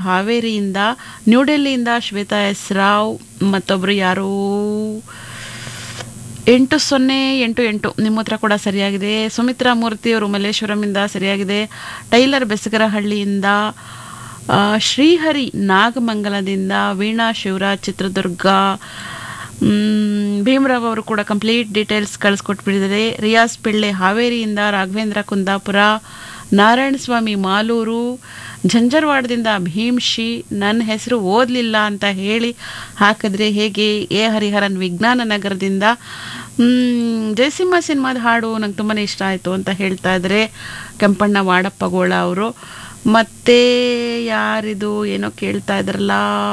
ಹಾವೇರಿಯಿಂದ ನ್ಯೂಡೆಲ್ಲಿಯಿಂದ ಶ್ವೇತಾ ಎಸ್ ರಾವ್ ಮತ್ತೊಬ್ಬರು ಯಾರು ಎಂಟು ಸೊನ್ನೆ ಎಂಟು ಎಂಟು ನಿಮ್ಮ ಹತ್ರ ಕೂಡ ಸರಿಯಾಗಿದೆ ಸುಮಿತ್ರಾ ಮೂರ್ತಿ ಅವರು ಮಲ್ಲೇಶ್ವರಮಿಂದ ಸರಿಯಾಗಿದೆ ಟೈಲರ್ ಬೆಸಗರಹಳ್ಳಿಯಿಂದ ಆ, ಶ್ರೀಹರಿ ನಾಗಮಂಗಲದಿಂದ ವೀಣಾ ಶಿವರಾಜ್ ಚಿತ್ರದುರ್ಗ ಮ್, ಭೀಮರಾವ್ ಅವರು ಕೂಡ ಕಂಪ್ಲೀಟ್ ಡೀಟೇಲ್ಸ್ ಕಳಿಸ್ಕೊಟ್ಬಿಟ್ಟಿದ್ದಾರೆ ರಿಯಾಜ್ ಪಿಳ್ಳೆ ಹಾವೇರಿಯಿಂದ ರಾಘವೇಂದ್ರ ಕುಂದಾಪುರ ನಾರಾಯಣ ಸ್ವಾಮಿ ಮಾಲೂರು ಝಂಜರವಾಡದಿಂದ ಭೀಮ್ಶಿ ನನ್ನ ಹೆಸರು ಓದಲಿಲ್ಲ ಅಂತ ಹೇಳಿ ಹಾಕಿದ್ರೆ ಹೇಗೆ ಎ ಹರಿಹರನ್ ವಿಜ್ಞಾನ ನಗರದಿಂದ ಮ್, ಜಯಸಿಂಹ ಸಿನಿಮಾದ ಹಾಡು ನಂಗೆ ತುಂಬಾ ಇಷ್ಟ ಆಯಿತು ಅಂತ ಹೇಳ್ತಾ ಇದ್ದಾರೆ ಕೆಂಪಣ್ಣ ವಾಡಪ್ಪಗೋಳ ಅವರು ಮತ್ತೆ ಯಾರಿದು ಏನೋ ಕೇಳ್ತಾ ಇದ್ರಲ್ಲ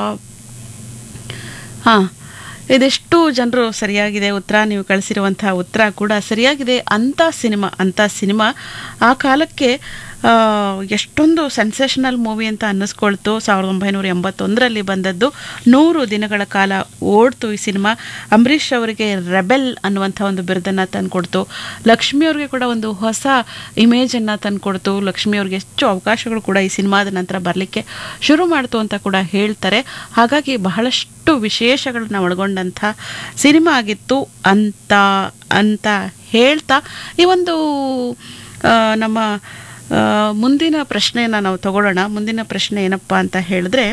ಹಾಂ ಇದೆಷ್ಟು ಜನರು ಸರಿಯಾಗಿದೆ ಉತ್ತರ ನೀವು ಕಳಿಸಿರುವಂತಹ ಉತ್ತರ ಕೂಡ ಸರಿಯಾಗಿದೆ ಅಂಥ ಸಿನಿಮಾ ಅಂಥ ಸಿನಿಮಾ ಆ ಕಾಲಕ್ಕೆ ಆ, ಎಷ್ಟೊಂದು ಸೆನ್ಸೇಷನಲ್ ಮೂವಿ ಅಂತ ಅನ್ನಿಸ್ಕೊಳ್ತು ಸಾವಿರದ ಒಂಬೈನೂರ ಎಂಬತ್ತೊಂದರಲ್ಲಿ ಬಂದದ್ದು ನೂರು ದಿನಗಳ ಕಾಲ ಓಡ್ತು ಈ ಸಿನಿಮಾ ಅಂಬರೀಷ್ ಅವರಿಗೆ ರೆಬೆಲ್ ಅನ್ನುವಂಥ ಒಂದು ಬಿರುದನ್ನು ತಂದುಕೊಡ್ತು ಲಕ್ಷ್ಮಿ ಅವ್ರಿಗೆ ಕೂಡ ಒಂದು ಹೊಸ ಇಮೇಜನ್ನು ತಂದುಕೊಡ್ತು ಲಕ್ಷ್ಮಿ ಅವ್ರಿಗೆ ಹೆಚ್ಚು ಅವಕಾಶಗಳು ಕೂಡ ಈ ಸಿನಿಮಾದ ನಂತರ ಬರಲಿಕ್ಕೆ ಶುರು ಮಾಡ್ತು ಅಂತ ಕೂಡ ಹೇಳ್ತಾರೆ ಹಾಗಾಗಿ ಬಹಳಷ್ಟು ವಿಶೇಷಗಳನ್ನ ಒಳಗೊಂಡಂಥ ಸಿನಿಮಾ ಆಗಿತ್ತು ಅಂತ ಅಂತ ಹೇಳ್ತಾ ಈ ಒಂದು ಆ, ನಮ್ಮ ಆ, ಮುಂದಿನ ಪ್ರಶ್ನೆಯನ್ನು ನಾವು ತಗೊಳ್ಳೋಣ ಮುಂದಿನ ಪ್ರಶ್ನೆ ಏನಪ್ಪ ಅಂತ ಹೇಳಿದ್ರೆ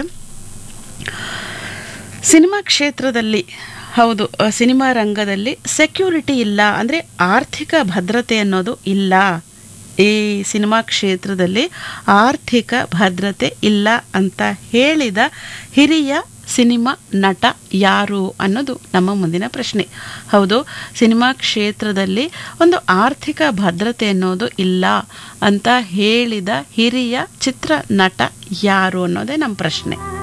ಸಿನಿಮಾ ಕ್ಷೇತ್ರದಲ್ಲಿ ಹೌದು ಆ, ಸಿನಿಮಾ ರಂಗದಲ್ಲಿ ಸೆಕ್ಯೂರಿಟಿ ಇಲ್ಲ ಅಂದರೆ ಆರ್ಥಿಕ ಭದ್ರತೆ ಅನ್ನೋದು ಇಲ್ಲ ಈ ಸಿನಿಮಾ ಕ್ಷೇತ್ರದಲ್ಲಿ ಆರ್ಥಿಕ ಭದ್ರತೆ ಇಲ್ಲ ಅಂತ ಹೇಳಿದ ಹಿರಿಯ ಸಿನಿಮಾ ನಟ ಯಾರು ಅನ್ನೋದು ನಮ್ಮ ಮುಂದಿನ ಪ್ರಶ್ನೆ ಹೌದು ಸಿನಿಮಾ ಕ್ಷೇತ್ರದಲ್ಲಿ ಒಂದು ಆರ್ಥಿಕ ಭದ್ರತೆ ಅನ್ನೋದು ಇಲ್ಲ ಅಂತ ಹೇಳಿದ ಹಿರಿಯ ಚಿತ್ರ ನಟ ಯಾರು ಅನ್ನೋದೇ ನಮ್ಮ ಪ್ರಶ್ನೆ